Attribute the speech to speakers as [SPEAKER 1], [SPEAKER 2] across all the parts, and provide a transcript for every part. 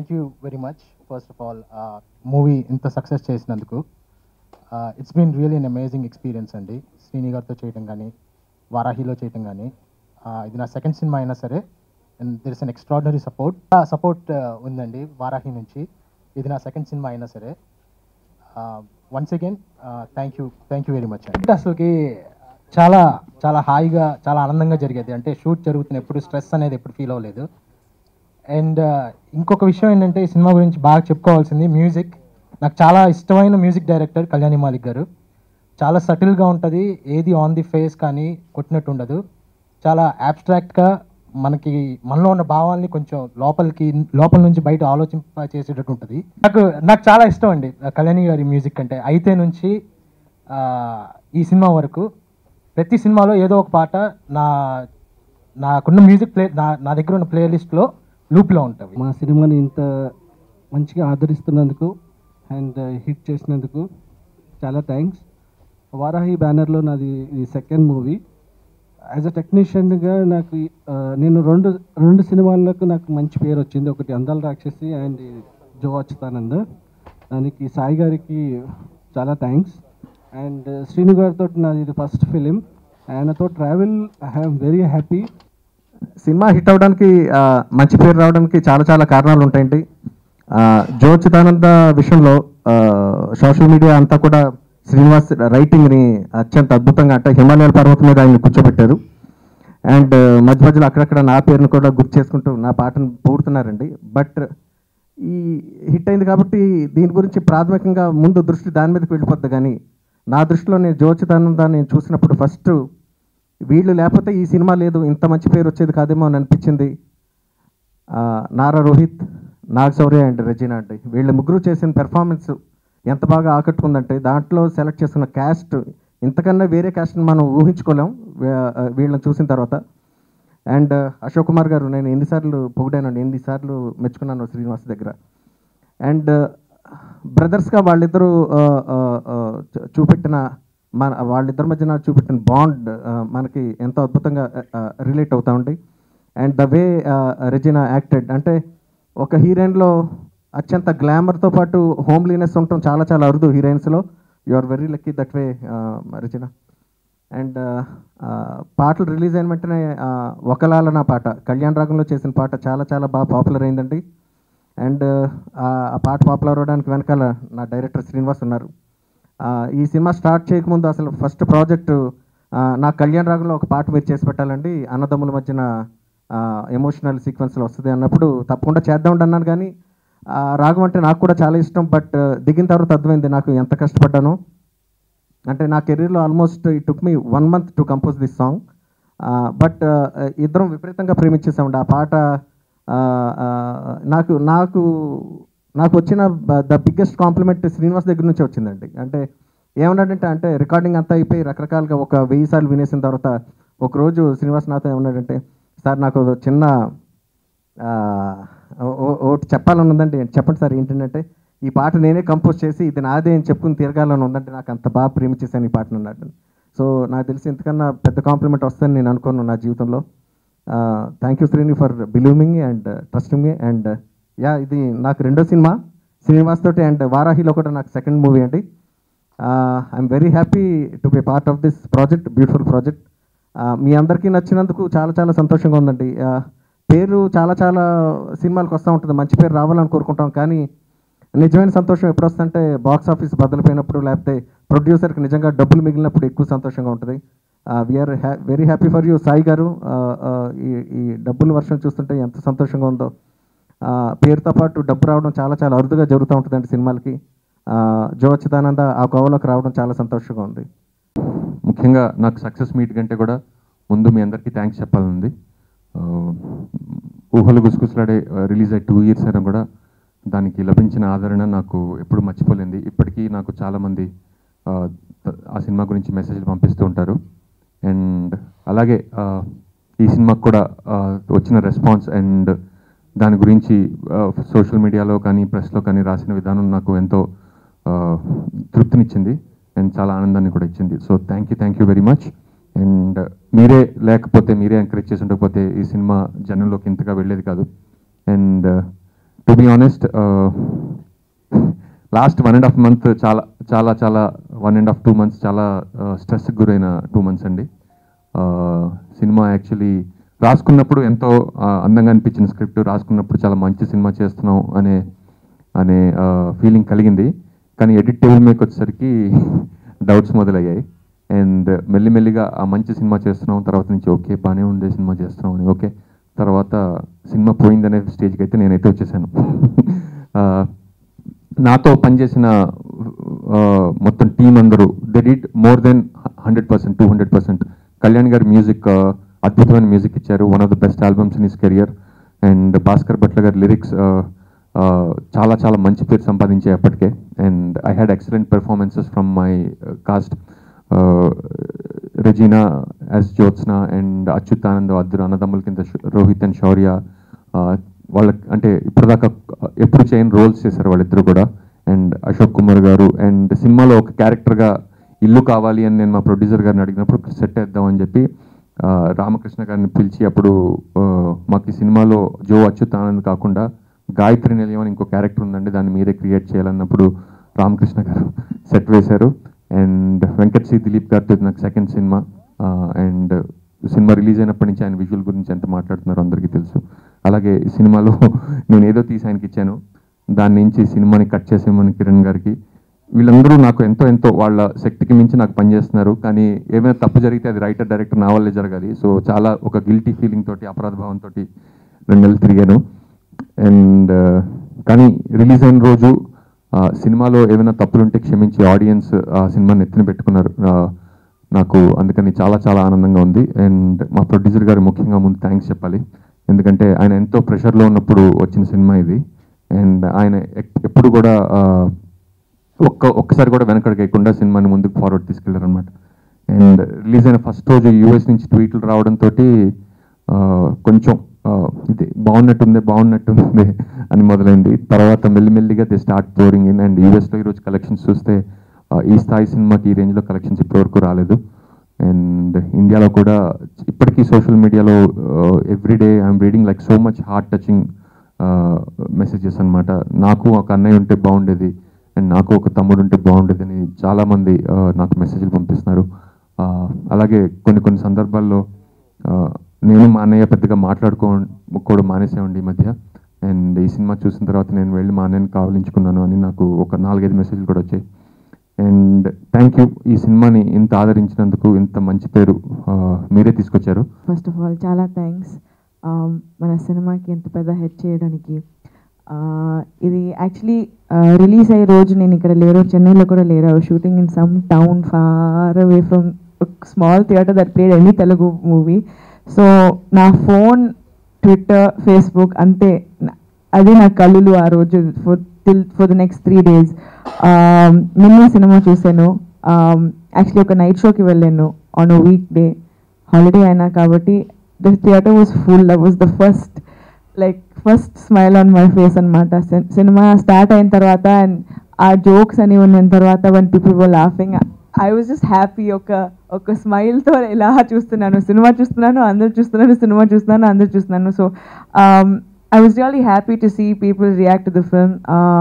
[SPEAKER 1] Thank you very much first of all movie ఇంత success చేసినందుకు it's been really an amazing experience అండి శ్రీని గారితో చేయటం కానీ వారాహిలో చేయటం కానీ ఇది నా సెకండ్ సినిమా అయినా సరే and there is an extraordinary support support ఉందండి వారాహి నుంచి ఇది నా సెకండ్ సినిమా అయినా సరే once again thank you thank you very much అండి అసలుకి చాలా చాలా హాయిగా చాలా ఆనందంగా జరిగేది అంటే షూట్ జరుగుతున్న ఎప్పుడు స్ట్రెస్ అనేది ఎప్పుడు ఫీల్ అవ్వలేదు అండ్ ఇంకొక విషయం ఏంటంటే ఈ సినిమా గురించి బాగా చెప్పుకోవాల్సింది మ్యూజిక్ నాకు చాలా ఇష్టమైన మ్యూజిక్ డైరెక్టర్ కళ్యాణి మాలిక్ గారు చాలా సటిల్గా ఉంటుంది ఏది ఆన్ ది ఫేస్ కానీ కొట్టినట్టు ఉండదు చాలా యాబ్స్ట్రాక్ట్గా మనకి మనలో ఉన్న భావాల్ని కొంచెం లోపలికి లోపల నుంచి బయట ఆలోచింప చేసేటట్టు ఉంటుంది నాకు నాకు చాలా ఇష్టం అండి కళ్యాణి గారి మ్యూజిక్ అంటే అయితే నుంచి ఆ, ఈ సినిమా వరకు ప్రతి సినిమాలో ఏదో ఒక పాట నా నాకున్న మ్యూజిక్ ప్లే నా నా దగ్గర ఉన్న ప్లేలిస్ట్లో లూప్లో ఉంటుంది
[SPEAKER 2] మా సినిమాని ఇంత మంచిగా ఆదరిస్తున్నందుకు అండ్ హిట్ చేసినందుకు చాలా థ్యాంక్స్ వారాహి బ్యానర్లో నాది ఇది సెకండ్ మూవీ యాజ్ అ టెక్నీషియన్గా నాకు ఈ, ఆ, నేను రెండు రెండు సినిమాలకు నాకు మంచి పేరు వచ్చింది ఒకటి అందాల రాక్షసి అండ్ జో అచ్యుతానంద్ దానికి సాయి గారికి చాలా థ్యాంక్స్ అండ్ శ్రీను గారితో నాది ఇది ఫస్ట్ ఫిలిం ఆయనతో travel I'm very happy
[SPEAKER 3] cinema hit అవడానికి ఆ, మంచి పేరు రావడానికి చాలా చాలా కారణాలు ఉంటాయండి ఆ, జో చిదానంద విషయంలో సోషల్ మీడియా అంతా కూడా శ్రీనివాస్ రైటింగ్ని అత్యంత అద్భుతంగా అంటే హిమాలయాల పర్వతం మీద ఆయన కూర్చోబెట్టారు అండ్ మధ్య మధ్యలో అక్కడక్కడ నా పేరును కూడా గుర్తు చేసుకుంటూ నా పాటను పూడుతున్నారండి బట్ ఈ హిట్ అయింది కాబట్టి దీని గురించి ప్రాథమికంగా ముందు దృష్టి దాని మీదకి వెళ్ళిపోద్ది కానీ నా దృష్టిలో నేను జోచితానందాన్ని నేను చూసినప్పుడు ఫస్ట్ వీళ్ళు లేకపోతే ఈ సినిమా లేదు ఇంత మంచి పేరు వచ్చేది కాదేమో అని అనిపించింది ఆ, నారా రోహిత్ నాగ్ శౌర్య అండ్ రెజినా అండి వీళ్ళ ముగ్గురు చేసిన పెర్ఫార్మెన్స్ ఎంత బాగా ఆకట్టుకుందంటే దాంట్లో సెలెక్ట్ చేసుకున్న క్యాస్ట్ ఇంతకన్నా వేరే క్యాస్ట్ని మనం ఊహించుకోలేం వీ- వీళ్ళని చూసిన తర్వాత అండ్ అశోక్ కుమార్ గారు నేను ఎన్నిసార్లు పొగిడానండి ఎన్నిసార్లు మెచ్చుకున్నాను శ్రీనివాస్ దగ్గర అండ్ బ్రదర్స్గా వాళ్ళిద్దరూ ఆ, ఆ, ఆ, చూ- చూపెట్టిన మన వాళ్ళిద్దరి మధ్యన చూపెట్టిన బాండ్ మనకి ఎంతో అద్భుతంగా రిలేట్ అవుతా ఉంది and the way Regina acted అంటే ఒక హీరోయిన్లో అత్యంత గ్లామర్తో పాటు హోమ్లీనెస్ ఉండటం చాలా చాలా అరుదు హీరోయిన్స్లో you are very lucky that way Regina and పాటలు రిలీజ్ అయిన వెంటనే ఆ, ఒకలాల నా పాట కళ్యాణ్ రాగంలో చేసిన పాట చాలా చాలా బాగా పాపులర్ అయిందండి అండ్ ఆ పాట పాపులర్ అవడానికి వెనకాల నా డైరెక్టర్ శ్రీనివాస్ ఉన్నారు ఆ, ఈ సినిమా స్టార్ట్ చేయకముందు అసలు ఫస్ట్ ప్రాజెక్టు నా కళ్యాణ్ రాగంలో ఒక పాట మీరు చేసి పెట్టాలండి అన్నదమ్ముల మధ్యన ఎమోషనల్ సీక్వెన్స్లో వస్తుంది అన్నప్పుడు తప్పకుండా చేద్దాం అన్నాను కానీ ఆ, రాగం అంటే నాకు కూడా చాలా ఇష్టం బట్ దిగిన తర్వాత అర్థమైంది నాకు ఎంత కష్టపడ్డానో అంటే నా కెరీర్లో almost it took me one month to compose this song but ఇద్దరం విపరీతంగా ప్రేమించేసామండి ఆ పాట ఆ, ఆ, నాకు నాకు నాకు వచ్చిన ద బిగ్గెస్ట్ కాంప్లిమెంట్ శ్రీనివాస్ దగ్గర నుంచి వచ్చిందండి అంటే ఏమన్నాడంటే అంటే రికార్డింగ్ అంతా అయిపోయి రకరకాలుగా ఒక వెయ్యి సార్లు వినేసిన తర్వాత ఒకరోజు శ్రీనివాస్ నాతో ఏమన్నాడంటే సార్ నాకు ఒక చిన్న ఆ, ఓ- ఓ- ఒకటి చెప్పాలని ఉందండి చెప్పండి సార్ ఏంటంటే ఈ పాట నేనే కంపోజ్ చేసి ఇది నాదే అని చెప్పుకుని తిరగాలని ఉందంటే నాకు అంత బాగా ప్రేమించేసాను ఈ పాటను అన్నాడు సో నాకు తెలిసి ఇంతకన్నా పెద్ద కాంప్లిమెంట్ వస్తుందని నేను అనుకోను నా జీవితంలో thank you Srini for believing and trusting me and ya ఇది నాకు రెండో సినిమా శ్రీనివాస్ తోటి అండ్ వారాహిలో కూడా నాకు సెకండ్ మూవీ అండి I'm very happy to be part of this project beautiful project మీ అందరికీ నచ్చినందుకు చాలా చాలా సంతోషంగా ఉందండి ఆ, పేరు చాలా చాలా సినిమాలకు వస్తూ ఉంటుంది మంచి పేరు రావాలని కోరుకుంటాం కానీ నిజమైన సంతోషం ఎప్పుడు వస్తుందంటే బాక్స్ ఆఫీస్ బదులుపోయినప్పుడు లేకపోతే ప్రొడ్యూసర్కి నిజంగా డబ్బులు మిగిలినప్పుడు ఎక్కువ సంతోషంగా ఉంటుంది వీఆర్ హ్యా very happy for you Sai గారు ఆ, ఆ, ఈ ఈ డబ్బుల వర్షం చూస్తుంటే ఎంత సంతోషంగా ఉందో ఆ, పేరుతో పాటు డబ్బు రావడం చాలా చాలా అరుదుగా జరుగుతూ ఉంటుందండి సినిమాలకి ఆ, జో అచ్యుతానంద ఆ కోవలోకి రావడం చాలా సంతోషంగా ఉంది
[SPEAKER 4] ముఖ్యంగా నాకు సక్సెస్ మీట్ కంటే కూడా ముందు మీ అందరికీ థ్యాంక్స్ చెప్పాలనుంది ఆ, ఊహలు గుసగుసలాడే రిలీజ్ అయ్యి టూ ఇయర్స్ అయినా కూడా దానికి లభించిన ఆదరణ నాకు ఎప్పుడు మర్చిపోలేంది ఇప్పటికీ నాకు చాలామంది ఆ, త- ఆ సినిమా గురించి మెసేజ్లు పంపిస్తూ ఉంటారు అండ్ అలాగే ఆ, ఈ సినిమాకు కూడా ఆ, వచ్చిన రెస్పాన్స్ అండ్ దాని గురించి సోషల్ మీడియాలో కానీ ప్రెస్లో కానీ రాసిన విధానం నాకు ఎంతో ఆ, తృప్తినిచ్చింది అండ్ చాలా ఆనందాన్ని కూడా ఇచ్చింది so thank you thank you very much and మీరే లేకపోతే మీరే ఎంకరేజ్ చేసి ఉండకపోతే ఈ సినిమా జనంలోకి ఇంతగా వెళ్ళేది కాదు and to be honest last one and half month చాలా చాలా చాలా one and half two months చాలా స్ట్రెస్కి గురైన టూ మంత్స్ అండి సినిమా యాక్చువల్లీ రాసుకున్నప్పుడు ఎంతో ఆ, అందంగా అనిపించిన స్క్రిప్ట్ రాసుకున్నప్పుడు చాలా మంచి సినిమా చేస్తున్నాం అనే అనే ఫీలింగ్ కలిగింది కానీ ఎడిట్ టేబుల్ మీదకి వచ్చేసరికి డౌట్స్ మొదలయ్యాయి అండ్ మెల్లిమెల్లిగా ఆ మంచి సినిమా చేస్తున్నాం తర్వాత నుంచి ఓకే బాగానే ఉండే సినిమా చేస్తున్నాం అని ఓకే తర్వాత సినిమా పోయిందనే స్టేజ్కి అయితే నేనైతే వచ్చేసాను ఆ, నాతో పనిచేసిన ఆ, మొత్తం టీం అందరూ they did more than hundred percent two hundred percent Kalyan గారి మ్యూజిక్ అద్భుతమైన మ్యూజిక్ ఇచ్చారు one of the best albums in his career and Bhaskar Bhatla గారి లిరిక్స్ చాలా చాలా మంచి పేరు సంపాదించాయి అప్పటికే and I had excellent performances from my cast Regina as Jyotsna and Achyutanand అద్దరు అన్నదమ్ముల కింద శ్- రోహిత్ అండ్ శౌర్య uh, వాళ్ళ అంటే ఇప్పటిదాకా ఎప్పుడు చేయని రోల్స్ చేశారు వాళ్ళిద్దరు కూడా అండ్ అశోక్ కుమార్ గారు అండ్ సినిమాలో ఒక క్యారెక్టర్గా ఇల్లు కావాలి అని నేను మా ప్రొడ్యూసర్ గారిని అడిగినప్పుడు సెట్ వేద్దామని చెప్పి ఆ, రామకృష్ణ గారిని పిలిచి అప్పుడు ఆ, మాకు ఈ సినిమాలో జో అచ్యుతానంద్ కాకుండా గాయత్రి నిలయం అని ఇంకో క్యారెక్టర్ ఉందండి దాన్ని మీరే క్రియేట్ చేయాలన్నప్పుడు రామకృష్ణ గారు సెట్ వేశారు అండ్ వెంకట్ సి దిలీప్ గారితో ఇది నాకు second cinema and cinema release అయినప్పటి నుంచి ఆయన విజువల్ గురించి ఎంత మాట్లాడుతున్నారో అందరికీ తెలుసు అలాగే ఈ సినిమాలో నేను ఏదో తీసి ఆయనకి ఇచ్చాను దాని నుంచి సినిమాని కట్ చేసేమని కిరణ్ గారికి వీళ్ళందరూ నాకు ఎంతో ఎంతో వాళ్ళ శక్తికి మించి నాకు పనిచేస్తున్నారు కానీ ఏమైనా తప్పు జరిగితే అది రైటర్ డైరెక్టర్ నా వల్లే జరగాలి సో చాలా ఒక గిల్టీ ఫీలింగ్ తోటి అపరాధ భావంతో రెండు నెలలు తిరిగాను అండ్ కానీ రిలీజ్ అయిన రోజు ఆ, సినిమాలో ఏమైనా తప్పులుంటే క్షమించి ఆడియన్స్ ఆ సినిమాని ఎత్తిన పెట్టుకున్నారు ఆ, నాకు అందుకని చాలా చాలా ఆనందంగా ఉంది అండ్ మా ప్రొడ్యూసర్ గారు ముఖ్యంగా ముందు థ్యాంక్స్ చెప్పాలి ఎందుకంటే ఆయన ఎంతో ప్రెషర్లో ఉన్నప్పుడు వచ్చిన సినిమా ఇది అండ్ ఆయన ఎక్- ఎప్పుడు కూడా ఆ, ఒక్క ఒక్కసారి కూడా వెనకడికేయకుండా సినిమాని ముందుకు ఫార్వర్డ్ తీసుకెళ్లారు అనమాట అండ్ రిలీజ్ అయిన ఫస్ట్ రోజు యూఎస్ నుంచి ట్వీట్లు రావడంతో కొంచెం ఆ, ఇది బాగున్నట్టుంది బాగున్నట్టుంది అని మొదలైంది తర్వాత మెల్లిమెల్లిగా they start pouring in and యూఎస్లో ఈరోజు కలెక్షన్స్ చూస్తే ఆ, ఈ స్థాయి సినిమాకి ఈ రేంజ్లో కలెక్షన్స్ ఇప్పటివరకు రాలేదు అండ్ ఇండియాలో కూడా ఇప్పటికీ సోషల్ మీడియాలో everyday I'm reading like so much heart touching messages అన్నమాట నాకు ఒక అన్నయ్య ఉంటే బాగుండేది అండ్ నాకు ఒక తమ్ముడు ఉంటే బాగుండేది అని చాలామంది ఆ, నాకు మెసేజ్లు పంపిస్తున్నారు ఆ, అలాగే కొన్ని కొన్ని సందర్భాల్లో ఆ, నేను మా అన్నయ్య పెద్దగా మాట్లాడుకోవడం మానేసామండి ఈ మధ్య అండ్ ఈ సినిమా చూసిన తర్వాత నేను వెళ్ళి మా అన్నయ్యని కావలించుకున్నాను అని నాకు ఒక నాలుగైదు మెసేజ్లు కూడా వచ్చాయి అండ్ థ్యాంక్ యూ ఈ సినిమాని ఇంత ఆదరించినందుకు ఇంత మంచి పేరు ఆ, మీరే తీసుకొచ్చారు
[SPEAKER 5] ఫస్ట్ ఆఫ్ ఆల్ చాలా థ్యాంక్స్ మన సినిమాకి ఎంత పెద్ద హెడ్ చేయడానికి Uh, ఇది యాక్చువల్లీ రిలీజ్ అయ్యే రోజు నేను ఇక్కడ లేరు చెన్నైలో కూడా లేరు shooting in some town far away from small theatre that played any Telugu movie so నా ఫోన్ ట్విట్టర్ ఫేస్బుక్ అంతే నా- అది నా కళ్ళులు ఆ రోజు for till for the next three days నిన్న సినిమా చూశాను యాక్చువల్లీ ఒక నైట్ షోకి వెళ్ళాను on a weekday holiday అయినా కాబట్టి the theatre was full that was the first like first smile on my face అనమాట సినిమా స్టార్ట్ అయిన తర్వాత అండ్ ఆ జోక్స్ అని ఉన్న తర్వాత one people were laughing I was just happy ఒక ఒక స్మైల్తో ఇలా చూస్తున్నాను సినిమా చూస్తున్నాను అందరు చూస్తున్నాను సినిమా చూస్తున్నాను అందరు చూస్తున్నాను so I was really happy to see people react to the film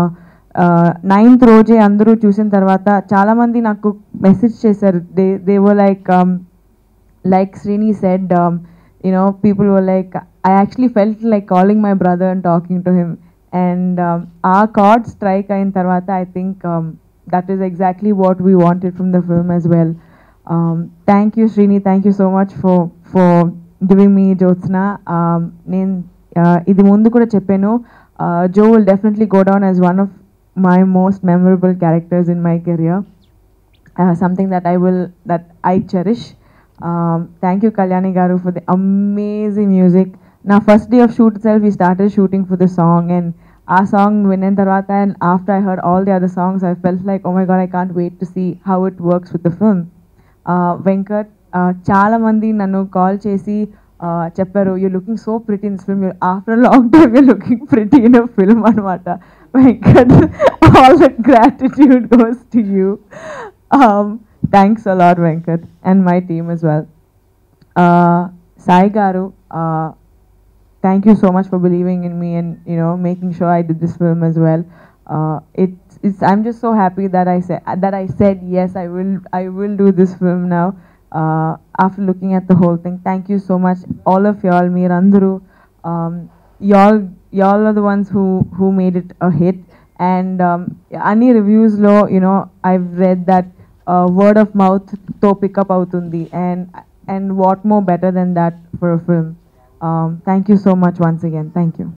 [SPEAKER 5] ninth రోజే అందరూ చూసిన తర్వాత చాలామంది నాకు మెసేజ్ చేశారు they they were like like Srini said, um, you know, people were like, I actually felt like calling my brother and talking to him. And um, our chord strike in Tarvata, I think um, that is exactly what we wanted from the film as well. Um, thank you, Srini. Thank you so much for for giving me Jyotsna. Um, నేను ఇది ముందు కూడా చెప్పాను Jo will definitely go down as one of my most memorable characters in my career uh, something that I will that I cherish. Um, thank you, Kalyani Garu, for the amazing music. Now, first day of shoot itself, we started shooting for the song, and our song Vinan Tarvata, and after I heard all the other songs, I felt like, oh my god, I can't wait to see how it works with the film. Uh, Venkat చాలా మంది నన్ను call చేసి uh, చెప్పారు you looking so pretty in film after long time you looking pretty in film అనమాట Venkat all the gratitude goes to you thanks a lot Venkat and my team as well. Uh, Sai garu thank you so much for believing in me and you know making sure I did this film as well. Uh, it's it's I'm just so happy that I said that I said yes I will I will do this film now. Uh, after looking at the whole thing, thank you so much, all of y'all, Mirandru. Um, y'all y'all are the ones who who made it a hit. And um, any reviews low, you know, I've read that uh, word of mouth to pick up అవుతుంది and and what more better than that for a film. Um, thank you so much once again. Thank you.